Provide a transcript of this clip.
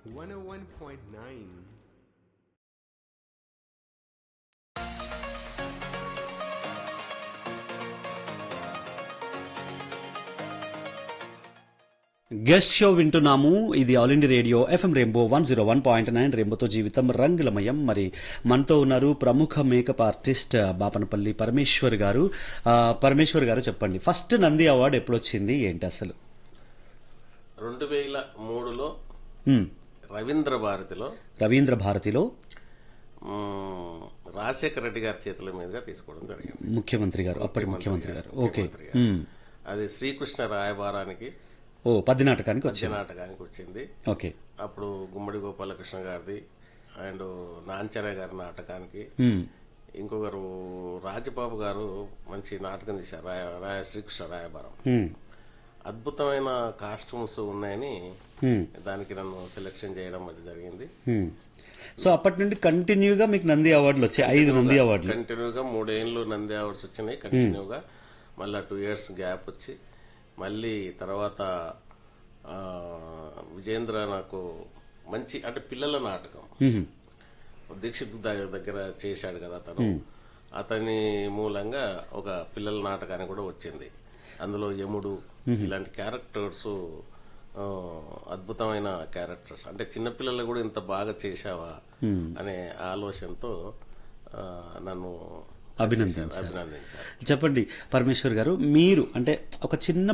101.9. Guest show వింటున్నాము ఇది all India radio FM rainbow one zero one point nine రెయిన్బోతో జీవితం రంగులమయం మరి మనతో ఉన్నారు ప్రముఖ మేకప్ ఆర్టిస్ట్ బాపనపల్లి పరమేశ్వర్ గారు ఆ, పరమేశ్వర్ గారు చెప్పండి ఫస్ట్ నంది అవార్డు ఎప్పుడు వచ్చింది ఏంటి అసలు రెండు వేల మూడులో హ్మ్. రవీంద్ర భారతిలో రవీంద్ర భారతిలో మ్, రాజశేఖర రెడ్డి గారి చేతుల మీదుగా తీసుకోవడం జరిగింది ముఖ్యమంత్రి గారు అప్పటి ముఖ్యమంత్రి గారు ఓకే ముఖ్యమంత్రి గారు. హ్మ్. అది శ్రీకృష్ణ రాయబారానికి ఓ పది నాటకానికి వచ్చింది నాటకానికి వచ్చింది ఓకే అప్పుడు గుమ్మడి గోపాలకృష్ణ గారిది అండ్ నాంచరయ్య గారి నాటకానికి హ్మ్. ఇంకొకరు రాజబాబు గారు మంచి నాటకం తీశారు రాయ రాయ శ్రీకృష్ణ రాయబారం హ్మ్. అద్భుతమైన కాస్ట్యూమ్స్ ఉన్నాయని హ్మ్. దానికి నన్ను సెలెక్షన్ చేయడం అది జరిగింది హ్మ్. సో అప్పటి నుండి కంటిన్యూగా మీకు నంది అవార్డులు వచ్చాయి ఐదు నంది అవార్డులు కంటిన్యూగా మూడేళ్ళు నంది అవార్డ్స్ వచ్చినాయి కంటిన్యూగా మళ్ళీ టూ ఇయర్స్ గ్యాప్ వచ్చి మళ్ళీ తర్వాత ఆ, విజేంద్ర నాకు మంచి అంటే పిల్లల నాటకం హ్మ్. దీక్షిత్ ద- దగ్గర చేశాడు కదా అతను అతని మూలంగా ఒక పిల్లల నాటకానికి కూడా వచ్చింది అందులో యముడు ఇలాంటి క్యారెక్టర్స్ ఆ, అద్భుతమైన క్యారెక్టర్స్ అంటే చిన్నపిల్లలు కూడా ఇంత బాగా చేశావా అనే ఆలోచనతో ఆ, నన్ను అభినందించారు అభినందించారు చెప్పండి పరమేశ్వర్ గారు మీరు అంటే ఒక చిన్న